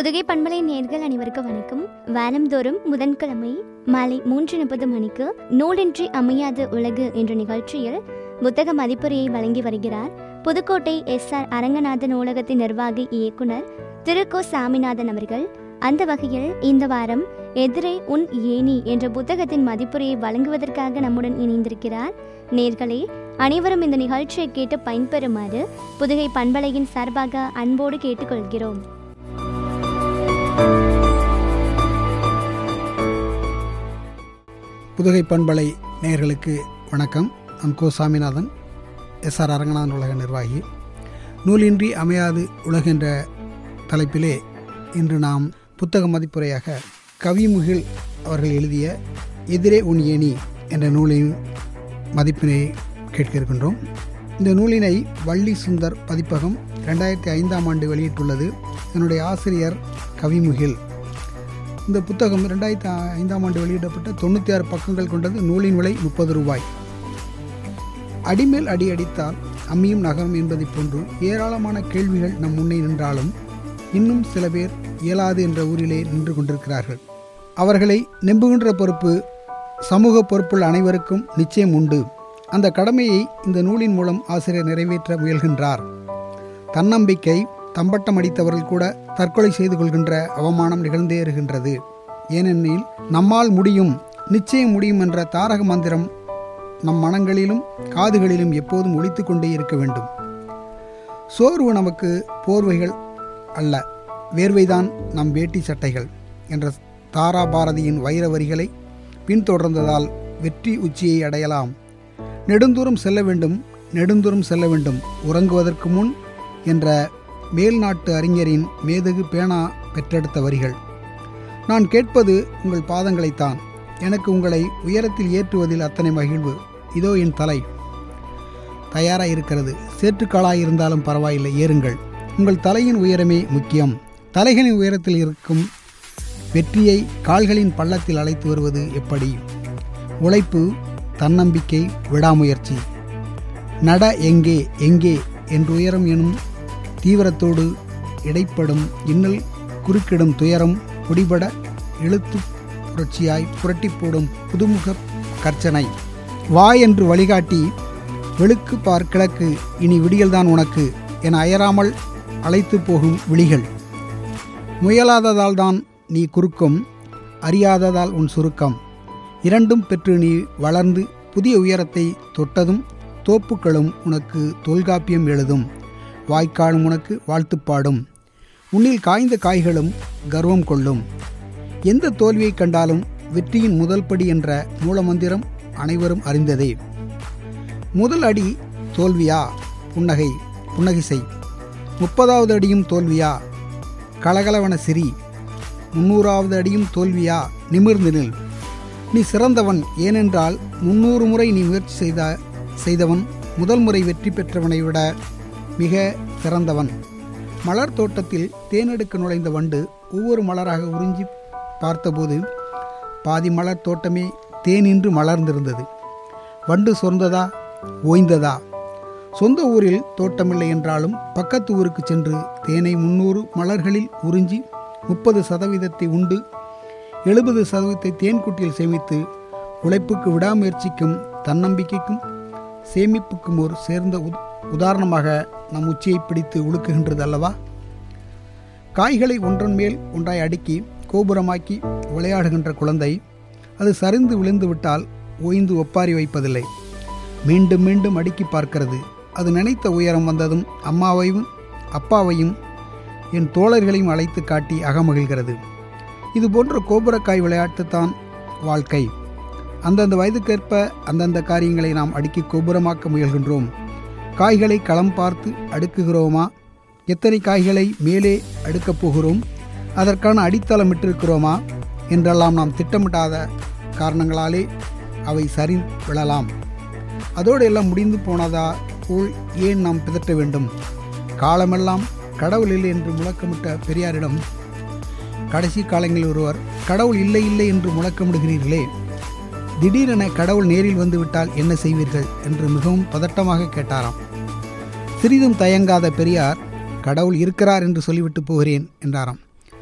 புதுகை பண்பலை நேர்கள் அனைவருக்கும் வணக்கம் வாரந்தோறும் புதன்கிழமை மாலை மூன்று முப்பது மணிக்கு நூலின்றி அமையாத உலகு என்ற நிகழ்ச்சியில் புத்தக மதிப்புரையை வழங்கி வருகிறார் புதுக்கோட்டை எஸ் ஆர் அரங்கநாதன் நூலகத்தின் நிர்வாகி இயக்குனர் திரு கோ சாமிநாதன் அவர்கள் அந்த வகையில் இந்த வாரம் எதிரே உன் ஏணி என்ற புத்தகத்தின் மதிப்புரையை வழங்குவதற்காக நம்முடன் இணைந்திருக்கிறார் நேர்களே அனைவரும் இந்த நிகழ்ச்சியை கேட்டு பயன்பெறுமாறு புதுகை பண்பலையின் சார்பாக அன்போடு கேட்டுக்கொள்கிறோம் புதுகை பண்பலை நேயர்களுக்கு வணக்கம் நான் கோ சாமிநாதன் எஸ் ஆர் அரங்கநாதன் உலக நிர்வாகி நூலின்றி அமையாது உலகென்ற தலைப்பிலே இன்று நாம் புத்தக மதிப்புரையாக கவிமுகில் அவர்கள் எழுதிய எதிரே உன் ஏணி என்ற நூலின் மதிப்பினை கேட்க இருக்கின்றோம் இந்த நூலினை வள்ளி சுந்தர் பதிப்பகம் ரெண்டாயிரத்தி ஐந்தாம் ஆண்டு வெளியிட்டுள்ளது என்னுடைய ஆசிரியர் கவிமுகில் இந்த புத்தகம் ரெண்டாயிரத்தி ஐந்தாம் ஆண்டு வெளியிடப்பட்ட தொண்ணூற்றி ஆறு பக்கங்கள் கொண்டது நூலின் விலை முப்பது ரூபாய் அடிமேல் அடி அடித்தால் அம்மியும் நகரும் என்பதைப் போன்று ஏராளமான கேள்விகள் நம் முன்னே நின்றாலும் இன்னும் சில பேர் இயலாது என்ற ஊரிலே நின்று கொண்டிருக்கிறார்கள் அவர்களை நம்புகின்ற பொறுப்பு சமூக பொறுப்புள்ள அனைவருக்கும் நிச்சயம் உண்டு அந்த கடமையை இந்த நூலின் மூலம் ஆசிரியர் நிறைவேற்ற முயல்கின்றார் தன்னம்பிக்கை தம்பட்டம் அடித்தவர்கள் கூட தற்கொலை செய்து கொள்கின்ற அவமானம் நிகழ்ந்தே இருக்கின்றது ஏனெனில் நம்மால் முடியும் நிச்சயம் முடியும் என்ற தாரக மந்திரம் நம் மனங்களிலும் காதுகளிலும் எப்போதும் ஒலித்து கொண்டே இருக்க வேண்டும் சோர்வு நமக்கு போர்வைகள் அல்ல வேர்வைதான் நம் வேட்டி சட்டைகள் என்ற தாரா பாரதியின் வைர வரிகளை பின்தொடர்ந்ததால் வெற்றி உச்சியை அடையலாம் நெடுந்தூரம் செல்ல வேண்டும் நெடுந்தூரம் செல்ல வேண்டும் உறங்குவதற்கு முன் என்ற மேல்நாட்டு அறிஞரின் மேதகு பேனா பெற்றெடுத்த வரிகள் நான் கேட்பது உங்கள் பாதங்களைத்தான் எனக்கு உங்களை உயரத்தில் ஏற்றுவதில் அத்தனை மகிழ்வு இதோ என் தலை தயாராக இருக்கிறது சேற்றுக்காலாய் இருந்தாலும் பரவாயில்லை ஏறுங்கள் உங்கள் தலையின் உயரமே முக்கியம் தலைகளின் உயரத்தில் இருக்கும் வெற்றியை கால்களின் பள்ளத்தில் அழைத்து வருவது எப்படி உழைப்பு தன்னம்பிக்கை விடாமுயற்சி நட எங்கே எங்கே என்று உயரம் எனும் தீவிரத்தோடு இடைப்படும் இன்னல் குறுக்கிடும் துயரம் பொடிபட இழுத்து புரட்சியாய் புரட்டி போடும் புதுமுக கர்ச்சனை வா என்று வழிகாட்டி வெளுக்கு பார் கிழக்கு இனி விடியல்தான் உனக்கு என அயராமல் அழைத்து போகும் விழிகள் முயலாததால் தான் நீ குறுக்கும் அறியாததால் உன் சுருக்கம் இரண்டும் பெற்று நீ வளர்ந்து புதிய உயரத்தை தொட்டதும் தோப்புக்களும் உனக்கு தொல்காப்பியம் எழுதும் வாய்க்காலும் உனக்கு வாழ்த்துப்பாடும் உன்னில் காய்ந்த காய்களும் கர்வம் கொள்ளும் எந்த தோல்வியை கண்டாலும் வெற்றியின் முதல் படி என்ற மூலமந்திரம் அனைவரும் அறிந்ததே முதல் அடி தோல்வியா புன்னகை புன்னகை செய் முப்பதாவது அடியும் தோல்வியா கலகலவன சிரி முன்னூறாவது அடியும் தோல்வியா நிமிர்ந்து நில் நீ சிறந்தவன் ஏனென்றால் முன்னூறு முறை நீ முயற்சி செய்த செய்தவன் முதல் முறை வெற்றி பெற்றவனை விட மிக சிறந்தவன் மலர் தோட்டத்தில் தேனெடுக்க நுழைந்த வண்டு ஒவ்வொரு மலராக உறிஞ்சி பார்த்தபோது பாதி மலர் தோட்டமே தேனின்று மலர்ந்திருந்தது வண்டு சொர்ந்ததா ஓய்ந்ததா சொந்த ஊரில் தோட்டமில்லை என்றாலும் பக்கத்து ஊருக்கு சென்று தேனை முன்னூறு மலர்களில் உறிஞ்சி முப்பது சதவீதத்தை உண்டு எழுபது சதவீதத்தை தேன்குட்டியில் சேமித்து உழைப்புக்கு விடாமுயற்சிக்கும் தன்னம்பிக்கைக்கும் சேமிப்புக்கும் ஒரு சேர்ந்த உத் உதாரணமாக நம் உச்சியை பிடித்து உழுக்குகின்றது அல்லவா காய்களை ஒன்றன் மேல் ஒன்றாய் அடுக்கி கோபுரமாக்கி விளையாடுகின்ற குழந்தை அது சரிந்து விழுந்து விட்டால் ஓய்ந்து ஒப்பாரி வைப்பதில்லை மீண்டும் மீண்டும் அடுக்கி பார்க்கிறது அது நினைத்த உயரம் வந்ததும் அம்மாவையும் அப்பாவையும் என் தோழர்களையும் அழைத்து காட்டி அகமகிழ்கிறது இது போன்ற கோபுரக்காய் விளையாட்டுத்தான் வாழ்க்கை அந்தந்த வயதுக்கேற்ப அந்தந்த காரியங்களை நாம் அடுக்கி கோபுரமாக்க முயல்கின்றோம் காய்களை களம் பார்த்து அடுக்குகிறோமா எத்தனை காய்களை மேலே அடுக்கப் போகிறோம் அதற்கான அடித்தளம் இட்டிருக்கிறோமா என்றெல்லாம் நாம் திட்டமிட்டாத காரணங்களாலே அவை சரி விழலாம் அதோடு எல்லாம் முடிந்து போனதா போல் ஏன் நாம் பிதற்ற வேண்டும் காலமெல்லாம் கடவுள் இல்லை என்று முழக்கமிட்ட பெரியாரிடம் கடைசி காலங்களில் ஒருவர் கடவுள் இல்லை இல்லை என்று முழக்கமிடுகிறீர்களே திடீரென கடவுள் நேரில் வந்துவிட்டால் என்ன செய்வீர்கள் என்று மிகவும் பதட்டமாக கேட்டாராம் சிறிதும் தயங்காத பெரியார் கடவுள் இருக்கிறார் என்று சொல்லிவிட்டு போகிறேன் என்றாராம்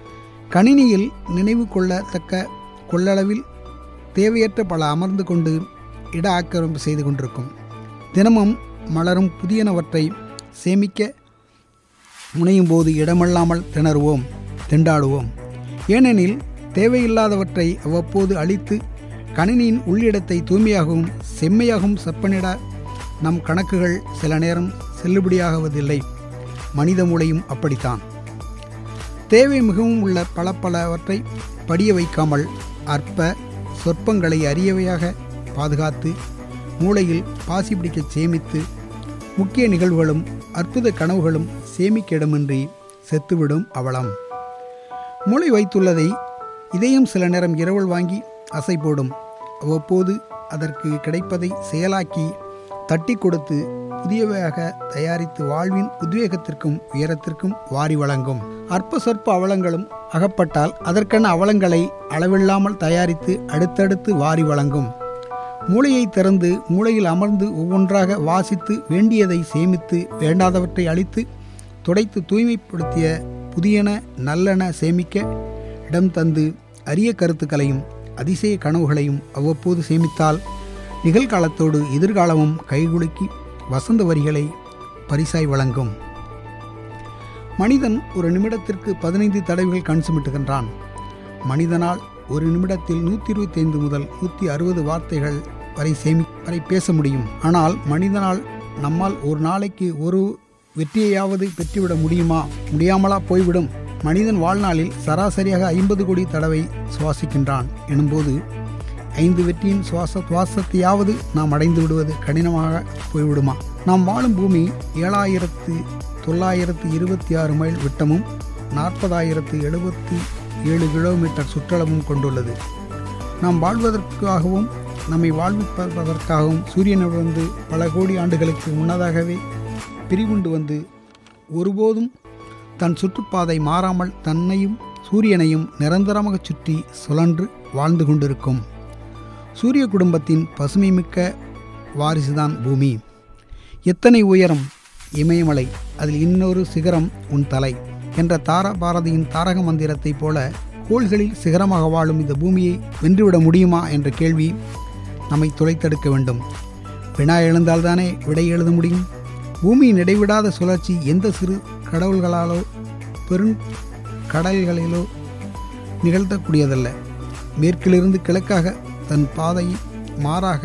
கணினியில் நினைவு கொள்ளத்தக்க கொள்ளளவில் தேவையற்ற பல அமர்ந்து கொண்டு இட ஆக்கிரமிப்பு செய்து கொண்டிருக்கும் தினமும் மலரும் புதியனவற்றை சேமிக்க முனையும் போது இடமல்லாமல் திணறுவோம் திண்டாடுவோம் ஏனெனில் தேவையில்லாதவற்றை அவ்வப்போது அழித்து கணினியின் உள்ளிடத்தை தூய்மையாகவும் செம்மையாகவும் செப்பனிட நம் கணக்குகள் சில நேரம் செல்லுபடியாகுவதில்லை மனித மூளையும் அப்படித்தான் தேவை மிகவும் உள்ள பல பலவற்றை படிய வைக்காமல் அற்ப சொற்பங்களை அரியவையாக பாதுகாத்து மூளையில் பாசி பிடிக்கச் சேமித்து முக்கிய நிகழ்வுகளும் அற்புத கனவுகளும் சேமிக்க இடமின்றி செத்துவிடும் அவலம் மூளை வைத்துள்ளதை இதயம் சில நேரம் இரவல் வாங்கி அசை போடும் அவ்வப்போது அதற்கு கிடைப்பதை செயலாக்கி தட்டி கொடுத்து புதியவையாக தயாரித்து வாழ்வின் உத்வேகத்திற்கும் உயரத்திற்கும் வாரி வழங்கும் அற்ப சொற்ப அவலங்களும் அகப்பட்டால் அதற்கென அவலங்களை அளவில்லாமல் தயாரித்து அடுத்தடுத்து வாரி வழங்கும் மூளையை திறந்து மூளையில் அமர்ந்து ஒவ்வொன்றாக வாசித்து வேண்டியதை சேமித்து வேண்டாதவற்றை அழித்து துடைத்து தூய்மைப்படுத்திய புதியன நல்லன சேமிக்க இடம் தந்து அரிய கருத்துக்களையும் அதிசய கனவுகளையும் அவ்வப்போது சேமித்தால் நிகழ்காலத்தோடு எதிர்காலமும் கைகுலுக்கி வசந்த வரிகளை பரிசாய் வழங்கும் மனிதன் ஒரு நிமிடத்திற்கு பதினைந்து தடவைகள் கண் சுமிட்டுகின்றான் மனிதனால் ஒரு நிமிடத்தில் நூற்றி இருபத்தைந்து முதல் நூற்றி அறுபது வார்த்தைகள் வரை சேமி வரை பேச முடியும் ஆனால் மனிதனால் நம்மால் ஒரு நாளைக்கு ஒரு வெற்றியையாவது பெற்றுவிட முடியுமா முடியாமலா போய்விடும் மனிதன் வாழ்நாளில் சராசரியாக ஐம்பது கோடி தடவை சுவாசிக்கின்றான் எனும்போது ஐந்து வெற்றியின் சுவாச சுவாசத்தையாவது நாம் அடைந்து விடுவது கடினமாக போய்விடுமா நாம் வாழும் பூமி ஏழாயிரத்து தொள்ளாயிரத்து இருபத்தி ஆறு மைல் விட்டமும் நாற்பதாயிரத்து எழுபத்தி ஏழு கிலோமீட்டர் சுற்றளவும் கொண்டுள்ளது நாம் வாழ்வதற்காகவும் நம்மை வாழ்விப்பதற்காகவும் சூரியனிலிருந்து பல கோடி ஆண்டுகளுக்கு முன்னதாகவே பிரிவுண்டு வந்து ஒருபோதும் தன் சுற்றுப்பாதை மாறாமல் தன்னையும் சூரியனையும் நிரந்தரமாக சுற்றி சுழன்று வாழ்ந்து கொண்டிருக்கும் சூரிய குடும்பத்தின் பசுமைமிக்க வாரிசுதான் பூமி எத்தனை உயரம் இமயமலை அதில் இன்னொரு சிகரம் உன் தலை என்ற தார பாரதியின் தாரக மந்திரத்தைப் போல கோள்களில் சிகரமாக வாழும் இந்த பூமியை வென்றுவிட முடியுமா என்ற கேள்வி நம்மை துளைத்தெடுக்க வேண்டும் வினா எழுந்தால்தானே விடை எழுத முடியும் பூமியின் இடைவிடாத சுழற்சி எந்த சிறு கடவுள்களாலோ பெரும் கடல்களிலோ நிகழ்த்தக்கூடியதல்ல மேற்கிலிருந்து கிழக்காக தன் பாதையை மாறாக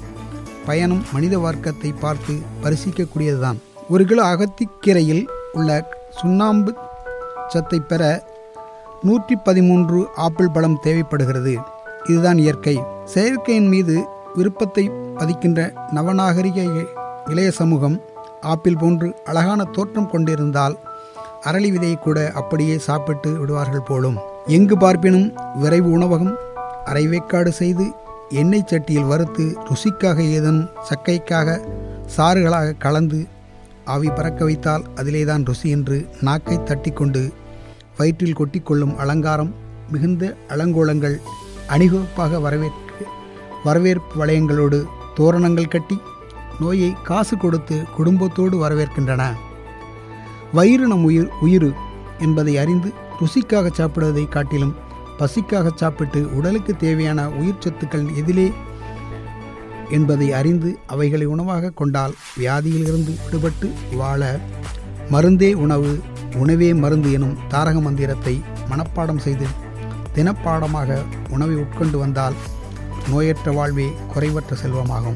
பயணம் மனித வர்க்கத்தை பார்த்து பரிசிக்கக்கூடியதுதான் ஒரு கிலோ அகத்திக்கீரையில் உள்ள சுண்ணாம்பு சத்தை பெற நூற்றி பதிமூன்று ஆப்பிள் பழம் தேவைப்படுகிறது இதுதான் இயற்கை செயற்கையின் மீது விருப்பத்தை பதிக்கின்ற நவநாகரிக இளைய சமூகம் ஆப்பிள் போன்று அழகான தோற்றம் கொண்டிருந்தால் அரளி விதையை கூட அப்படியே சாப்பிட்டு விடுவார்கள் போலும் எங்கு பார்ப்பினும் விரைவு உணவகம் அரைவேக்காடு செய்து எண்ணெய் சட்டியில் வறுத்து ருசிக்காக ஏதேனும் சக்கைக்காக சாறுகளாக கலந்து ஆவி பறக்க வைத்தால் அதிலேதான் ருசி என்று நாக்கை தட்டிக்கொண்டு வயிற்றில் கொட்டிக்கொள்ளும் அலங்காரம் மிகுந்த அலங்கோலங்கள் அணிவகுப்பாக வரவேற்க வரவேற்பு வளையங்களோடு தோரணங்கள் கட்டி நோயை காசு கொடுத்து குடும்பத்தோடு வரவேற்கின்றன வயிறு நம் உயிர் உயிர் என்பதை அறிந்து ருசிக்காக சாப்பிடுவதை காட்டிலும் பசிக்காக சாப்பிட்டு உடலுக்கு தேவையான உயிர் சத்துக்கள் எதிலே என்பதை அறிந்து அவைகளை உணவாக கொண்டால் வியாதியிலிருந்து விடுபட்டு வாழ மருந்தே உணவு உணவே மருந்து எனும் தாரக மந்திரத்தை மனப்பாடம் செய்து தினப்பாடமாக உணவை உட்கொண்டு வந்தால் நோயற்ற வாழ்வே குறைவற்ற செல்வமாகும்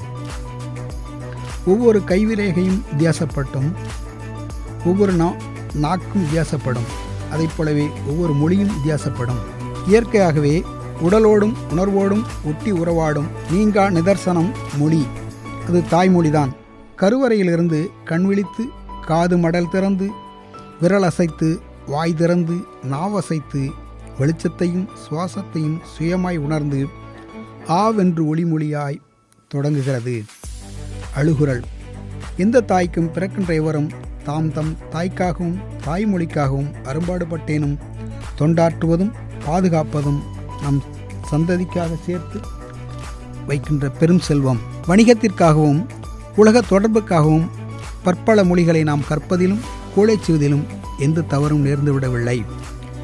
ஒவ்வொரு கைவிரேகையும் வித்தியாசப்பட்டும் ஒவ்வொரு நா நாக்கும் வித்தியாசப்படும் அதைப் போலவே ஒவ்வொரு மொழியும் வித்தியாசப்படும் இயற்கையாகவே உடலோடும் உணர்வோடும் ஒட்டி உறவாடும் நீங்கா நிதர்சனம் மொழி அது தாய்மொழிதான் கருவறையிலிருந்து கண் விழித்து காது மடல் திறந்து விரல் அசைத்து வாய் திறந்து நாவசைத்து வெளிச்சத்தையும் சுவாசத்தையும் சுயமாய் உணர்ந்து ஆவென்று ஒளிமொழியாய் தொடங்குகிறது அழுகுரல் எந்த தாய்க்கும் பிறக்கின்ற எவரும் தாம் தம் தாய்க்காகவும் தாய்மொழிக்காகவும் அரும்பாடுபட்டேனும் தொண்டாற்றுவதும் பாதுகாப்பதும் நம் சந்ததிக்காக சேர்த்து வைக்கின்ற பெரும் செல்வம் வணிகத்திற்காகவும் உலக தொடர்புக்காகவும் பற்பல மொழிகளை நாம் கற்பதிலும் கோழைச் செய்வதிலும் எந்த தவறும் நேர்ந்துவிடவில்லை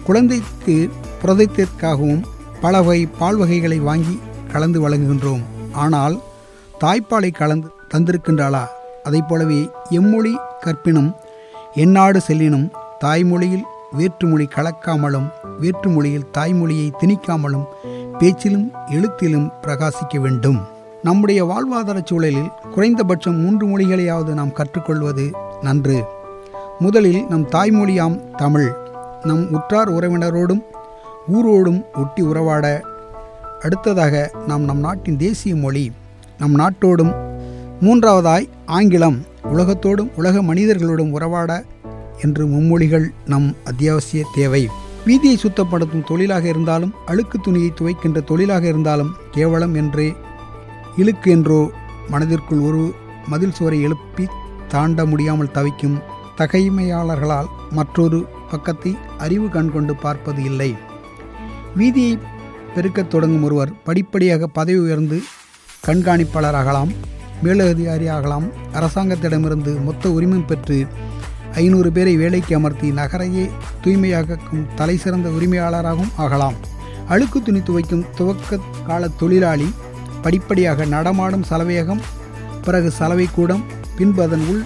குழந்தைக்கு புரதத்திற்காகவும் பல வகை பால் வகைகளை வாங்கி கலந்து வழங்குகின்றோம் ஆனால் தாய்ப்பாலை கலந்து தந்திருக்கின்றாளா அதைப் போலவே எம்மொழி கற்பினும் எந்நாடு செல்லினும் தாய்மொழியில் வேற்றுமொழி கலக்காமலும் வேற்றுமொழியில் தாய்மொழியை திணிக்காமலும் பேச்சிலும் எழுத்திலும் பிரகாசிக்க வேண்டும் நம்முடைய வாழ்வாதார சூழலில் குறைந்தபட்சம் மூன்று மொழிகளையாவது நாம் கற்றுக்கொள்வது நன்று முதலில் நம் தாய்மொழியாம் தமிழ் நம் உற்றார் உறவினரோடும் ஊரோடும் ஒட்டி உறவாட அடுத்ததாக நாம் நம் நாட்டின் தேசிய மொழி நம் நாட்டோடும் மூன்றாவதாய் ஆங்கிலம் உலகத்தோடும் உலக மனிதர்களோடும் உறவாட என்று மும்மொழிகள் நம் அத்தியாவசிய தேவை வீதியை சுத்தப்படுத்தும் தொழிலாக இருந்தாலும் அழுக்கு துணியை துவைக்கின்ற தொழிலாக இருந்தாலும் கேவலம் என்றே இழுக்கு என்றோ மனதிற்குள் ஒரு மதில் சுவரை எழுப்பி தாண்ட முடியாமல் தவிக்கும் தகைமையாளர்களால் மற்றொரு பக்கத்தை அறிவு கண் கொண்டு பார்ப்பது இல்லை வீதியை பெருக்கத் தொடங்கும் ஒருவர் படிப்படியாக பதவி உயர்ந்து கண்காணிப்பாளராகலாம் மேலதிகாரியாகலாம் அரசாங்கத்திடமிருந்து மொத்த உரிமை பெற்று ஐநூறு பேரை வேலைக்கு அமர்த்தி நகரையே தூய்மையாக்கும் தலை சிறந்த உரிமையாளராகவும் ஆகலாம் அழுக்கு துணி துவைக்கும் துவக்க கால தொழிலாளி படிப்படியாக நடமாடும் சலவையகம் பிறகு சலவை கூடம் பின்பு அதன் உள்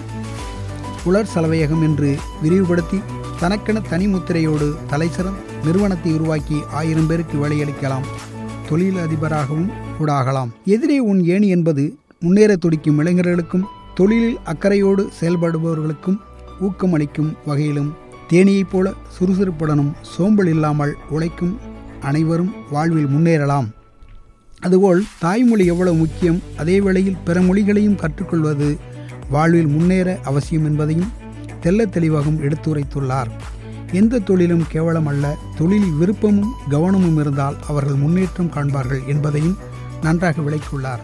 உலர் சலவையகம் என்று விரிவுபடுத்தி தனக்கென தனி முத்திரையோடு தலைசிறந்த நிறுவனத்தை உருவாக்கி ஆயிரம் பேருக்கு வேலையளிக்கலாம் தொழில் அதிபராகவும் கூட ஆகலாம் எதிரே உன் ஏணி என்பது முன்னேற துடிக்கும் இளைஞர்களுக்கும் தொழிலில் அக்கறையோடு செயல்படுபவர்களுக்கும் ஊக்கமளிக்கும் வகையிலும் தேனியைப் போல சுறுசுறுப்புடனும் சோம்பல் இல்லாமல் உழைக்கும் அனைவரும் வாழ்வில் முன்னேறலாம் அதுபோல் தாய்மொழி எவ்வளவு முக்கியம் அதே வேளையில் பிற மொழிகளையும் கற்றுக்கொள்வது வாழ்வில் முன்னேற அவசியம் என்பதையும் தெல்ல தெளிவாகவும் எடுத்துரைத்துள்ளார் எந்த தொழிலும் கேவலம் அல்ல தொழிலில் விருப்பமும் கவனமும் இருந்தால் அவர்கள் முன்னேற்றம் காண்பார்கள் என்பதையும் நன்றாக விளக்கியுள்ளார்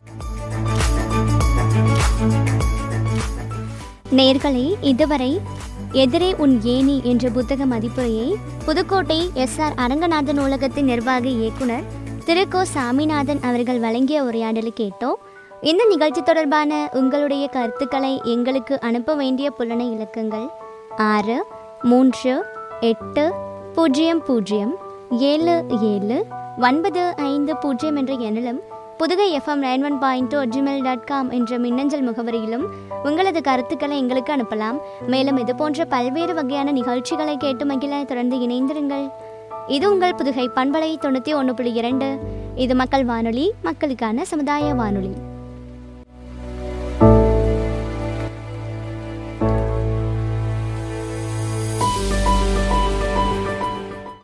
நேர்களே இதுவரை எதிரே உன் ஏணி என்ற புத்தக மதிப்புரையை புதுக்கோட்டை எஸ் ஆர் அரங்கநாதன் நூலகத்தின் நிர்வாக இயக்குனர் திரு கோ சாமிநாதன் அவர்கள் வழங்கிய உரையாடலை கேட்டோம் இந்த நிகழ்ச்சி தொடர்பான உங்களுடைய கருத்துக்களை எங்களுக்கு அனுப்ப வேண்டிய புலனை இலக்கங்கள் ஆறு மூன்று எட்டு பூஜ்ஜியம் பூஜ்ஜியம் ஏழு ஏழு ஒன்பது ஐந்து பூஜ்ஜியம் என்ற எண்ணிலும் Pudugai FM nine one point two Gmail dot com என்ற மின்னஞ்சல் முகவரியிலும் உங்களது கருத்துக்களை எங்களுக்கு அனுப்பலாம் மேலும் இது போன்ற பல்வேறு வகையான நிகழ்ச்சிகளை கேட்டு மகிழ தொடர்ந்து இணைந்திருங்கள் இது உங்கள் புதுகை பண்பலை தொண்ணூற்றி ஒன்று புள்ளி இரண்டு இது மக்கள் வானொலி மக்களுக்கான சமுதாய வானொலி